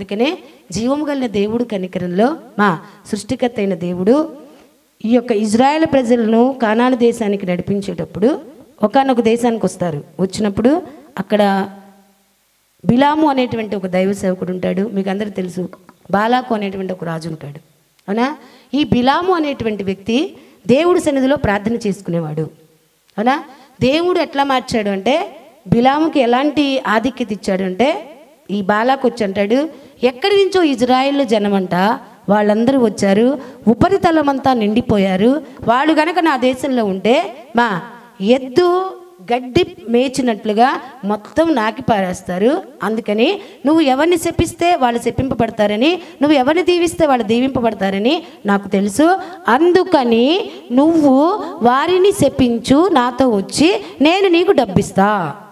అందుకనే జీవము కలిగిన దేవుడు కనికరంలో మా సృష్టికర్త అయిన దేవుడు ఈ యొక్క ఇజ్రాయెల్ ప్రజలను కానాను దేశానికి నడిపించేటప్పుడు ఒకానొక దేశానికి వస్తారు వచ్చినప్పుడు అక్కడ బిలాము అనేటువంటి ఒక దైవ సేవకుడు ఉంటాడు మీకు అందరికీ తెలుసు బాలాకు అనేటువంటి ఒక రాజు ఉంటాడు అవునా ఈ బిలాము అనేటువంటి వ్యక్తి దేవుడి సన్నిధిలో ప్రార్థన చేసుకునేవాడు అవునా దేవుడు ఎట్లా మార్చాడు అంటే బిలాముకి ఎలాంటి ఆధిక్యత ఇచ్చాడు అంటే ఈ బాలాకు వచ్చి అంటాడు ఎక్కడి నుంచో ఇజ్రాయిల్ జనమంట వాళ్ళందరూ వచ్చారు ఉపరితలం అంతా నిండిపోయారు వాళ్ళు గనక నా దేశంలో ఉంటే మా ఎద్దు గడ్డి మేచినట్లుగా మొత్తం నాకి పారేస్తారు అందుకని నువ్వు ఎవరిని శపిస్తే వాళ్ళు శపింపబడతారని నువ్వు ఎవరిని దీవిస్తే వాళ్ళు దీవింపబడతారని నాకు తెలుసు అందుకని నువ్వు వారిని శపించు నాతో వచ్చి నేను నీకు డబ్బిస్తా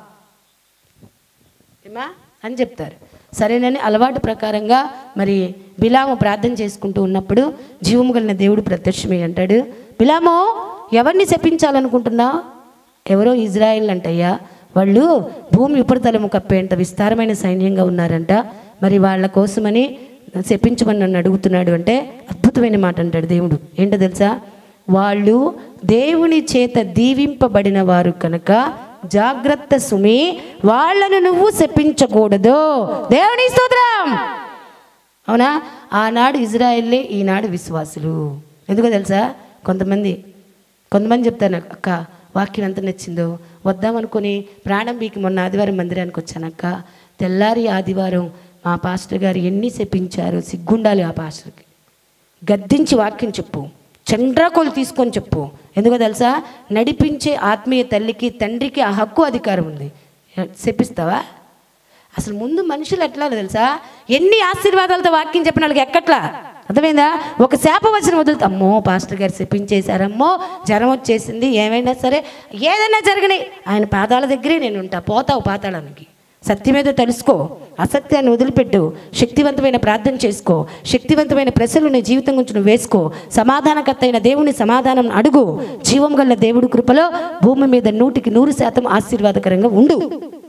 ఏమా అని చెప్తారు సరేనని అలవాటు ప్రకారంగా మరి బిలాము ప్రార్థన చేసుకుంటూ ఉన్నప్పుడు జీవము కలిగిన దేవుడు ప్రత్యక్షమై అంటాడు బిలాము ఎవరిని శపించాలనుకుంటున్నావు ఎవరో ఇజ్రాయిల్ అంటయ్యా వాళ్ళు భూమి ఉపరితలము కప్పేంత విస్తారమైన సైన్యంగా ఉన్నారంట మరి వాళ్ళ కోసమని శపించమని నన్ను అడుగుతున్నాడు అంటే అద్భుతమైన మాట అంటాడు దేవుడు ఏంటో తెలుసా వాళ్ళు దేవుని చేత దీవింపబడిన వారు కనుక జాగ్రత్త సుమి వాళ్ళను నువ్వు శపించకూడదు దేవుని స్తోత్రం అవునా ఆనాడు ఇజ్రాయెల్లే ఈనాడు విశ్వాసులు ఎందుకో తెలుసా కొంతమంది కొంతమంది చెప్తారు నాకు అక్క వాక్యం ఎంత నచ్చిందో వద్దామనుకొని ప్రాణం బీకి మొన్న ఆదివారం మందిరానికి వచ్చానక్క తెల్లారి ఆదివారం మా పాస్టర్ గారు ఎన్ని చెప్పించారు సిగ్గుండాలి ఆ పాస్టర్కి గద్దించి వాక్యం చెప్పు చండ్రాకోలు తీసుకొని చెప్పు ఎందుకో తెలుసా నడిపించే ఆత్మీయ తల్లికి తండ్రికి ఆ హక్కు అధికారం ఉంది చెప్పిస్తావా అసలు ముందు మనుషులు ఎట్లా తెలుసా ఎన్ని ఆశీర్వాదాలతో వాక్యం చెప్పిన వాళ్ళకి ఎక్కట్లా అర్థమైందా ఒక శాప వచ్చిన వదులుతా అమ్మో పాస్టర్ గారు చెప్పించేశారమ్మో జ్వరం వచ్చేసింది ఏమైనా సరే ఏదైనా జరగని ఆయన పాదాల దగ్గరే నేను ఉంటా పోతావు పాతాళానికి సత్యమేదో తెలుసుకో అసత్యాన్ని వదిలిపెట్టు శక్తివంతమైన ప్రార్థన చేసుకో శక్తివంతమైన ప్రశ్నలు నీ జీవితం గురించి నువ్వు వేసుకో సమాధానకర్త అయిన దేవుని సమాధానం అడుగు జీవం గల దేవుడి కృపలో భూమి మీద నూటికి నూరు శాతం ఆశీర్వాదకరంగా ఉండు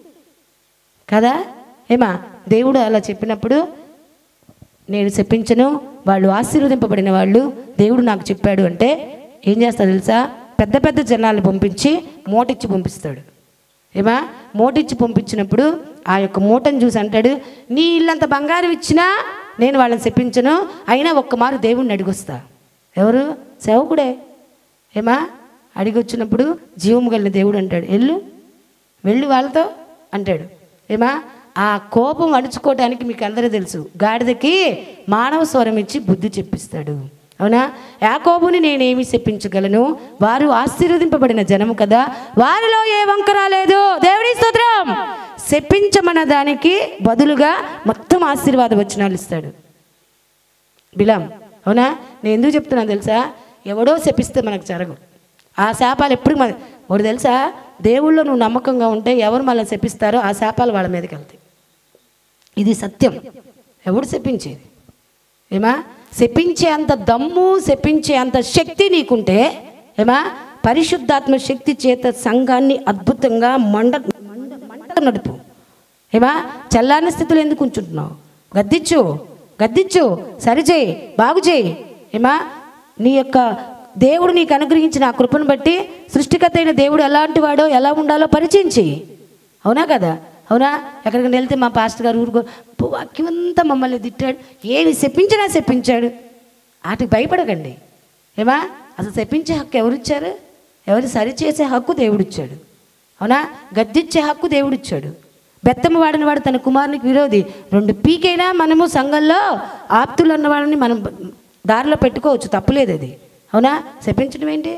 కదా ఏమా దేవుడు అలా చెప్పినప్పుడు నేను చెప్పించను వాళ్ళు ఆశీర్వదింపబడిన వాళ్ళు దేవుడు నాకు చెప్పాడు అంటే ఏం చేస్తాడు తెలుసా పెద్ద పెద్ద జనాలు పంపించి మోటిచ్చి పంపిస్తాడు ఏమా మోటిచ్చి పంపించినప్పుడు ఆ యొక్క మూటను చూసి అంటాడు నీ ఇల్లంత బంగారం ఇచ్చినా నేను వాళ్ళని చెప్పించను అయినా ఒక్క మారు దేవుడిని అడిగొస్తా ఎవరు సేవకుడే ఏమా అడిగి వచ్చినప్పుడు జీవము కలిగిన దేవుడు అంటాడు ఎల్లు వెళ్ళు వాళ్ళతో అంటాడు ఏమా ఆ కోపం అణుచుకోవడానికి మీకు అందరూ తెలుసు గాడిదకి మానవ స్వరం ఇచ్చి బుద్ధి చెప్పిస్తాడు అవునా యాకోబుని నేనేమి చెప్పించగలను వారు ఆశీర్వదింపబడిన జనము కదా వారిలో ఏ వంకర లేదు దేవుడి స్తోత్రం చెప్పించమన్న దానికి బదులుగా మొత్తం ఆశీర్వాద వచనాలు ఇస్తాడు బిలాం అవునా నేను ఎందుకు చెప్తున్నాను తెలుసా ఎవడో శపిస్తే మనకు జరగవు ఆ శాపాలు ఎప్పుడు మన ఒకటి తెలుసా దేవుళ్ళు నువ్వు నమ్మకంగా ఉంటే ఎవరు మళ్ళీ శపిస్తారో ఆ శాపాలు వాళ్ళ మీదకి వెళ్తాయి ఇది సత్యం ఎవడు శపించేది ఏమా శపించే అంత దమ్ము శపించే అంత శక్తి నీకుంటే ఏమా పరిశుద్ధాత్మ శక్తి చేత సంఘాన్ని అద్భుతంగా మండ మండ మంట నడుపు ఏమా చల్లారిన స్థితిలో ఎందుకు ఉంచుంటున్నావు గద్దించు గద్దించు సరిచేయి బాగు చేయి ఏమా నీ యొక్క దేవుడు నీకు అనుగ్రహించిన ఆ కృపను బట్టి సృష్టికర్త అయిన దేవుడు ఎలాంటి వాడో ఎలా ఉండాలో పరిచయం చెయ్యి అవునా కదా అవునా ఎక్కడికి వెళ్తే మా పాస్టర్ గారు ఊరుకో పో- వాక్యం అంతా మమ్మల్ని తిట్టాడు ఏమి చెప్పించినా చెప్పించాడు వాటికి భయపడకండి ఏమా అసలు చెప్పించే హక్కు ఎవరిచ్చారు ఎవరు సరిచేసే హక్కు దేవుడిచ్చాడు అవునా గద్దిచ్చే హక్కు దేవుడిచ్చాడు బెత్తమ్మ వాడిన వాడు తన కుమారునికి విరోధి రెండు పీకైనా మనము సంఘంలో ఆప్తులు అన్న వాళ్ళని మనం దారిలో పెట్టుకోవచ్చు తప్పులేదు అది అవునా చెప్పించడం ఏంటి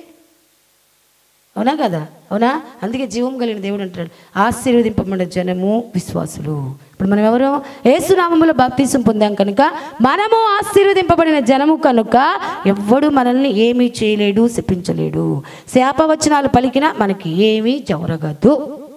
అవునా కదా అవునా అందుకే జీవం కలిగిన దేవుడు అంటాడు ఆశీర్వదింపబడిన జనము విశ్వాసులు ఇప్పుడు మనం ఎవరు ఏసునామములో బాప్తీసం పొందాం కనుక మనము ఆశీర్వదింపబడిన జనము కనుక ఎవ్వడు మనల్ని ఏమీ చేయలేడు శపించలేడు శాపవచనాలు పలికినా మనకి ఏమీ జరగదు